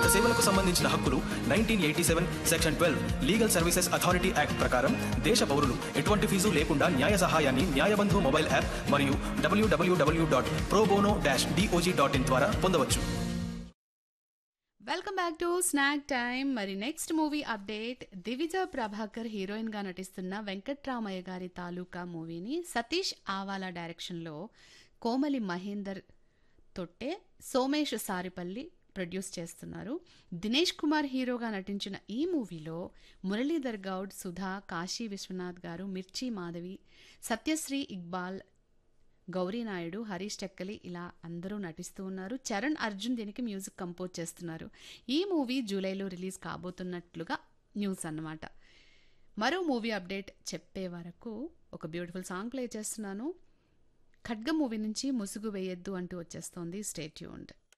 సేవలకు సంబంధించిన హక్కులు nineteen eighty seven section twelve legal services authority act ప్రకారం దేశ పౌరులు ఎటువంటి ఫీజు లేకుండా న్యాయ సహాయాన్ని న్యాయబంధు మొబైల్ యాప్ మరియు WWW dot probono dash DOJ dot in ద్వారా పొందవచ్చు welcome back to snack time మరి next movie update Divija Prabhakar heroine గా నటిస్తున్న వెంకట్రామయ్య గారి తాలూకా మూవీని సతీష్ ఆవాలా డైరెక్షన్లో కోమలి మహేందర్ తొట్టే సోమేష్ సారిపల్లి ప్రొడ్యూస్ చేస్తున్నారు దినేష్ కుమార్ హీరోగా నటించిన ఈ మూవీలో మురళీధర్ గౌడ్ సుధా కాశీ విశ్వనాథ్ గారు మిర్చి మాధవి సత్యశ్రీ ఇక్బాల్ గౌరీనాయుడు హరీష్ టెక్కలి ఇలా అందరూ నటిస్తూ ఉన్నారు చరణ్ అర్జున్ దీనికి మ్యూజిక్ కంపోజ్ చేస్తున్నారు ఈ మూవీ జూలైలో రిలీజ్ కాబోతున్నట్లుగా న్యూస్ అన్నమాట మరో మూవీ అప్డేట్ చెప్పే వరకు ఒక బ్యూటిఫుల్ సాంగ్ ప్లే చేస్తున్నాను ఖడ్గ మూవీ నుంచి ముసుగు వేయొద్దు అంటూ వచ్చేస్తోంది స్టేట్యూన్డ్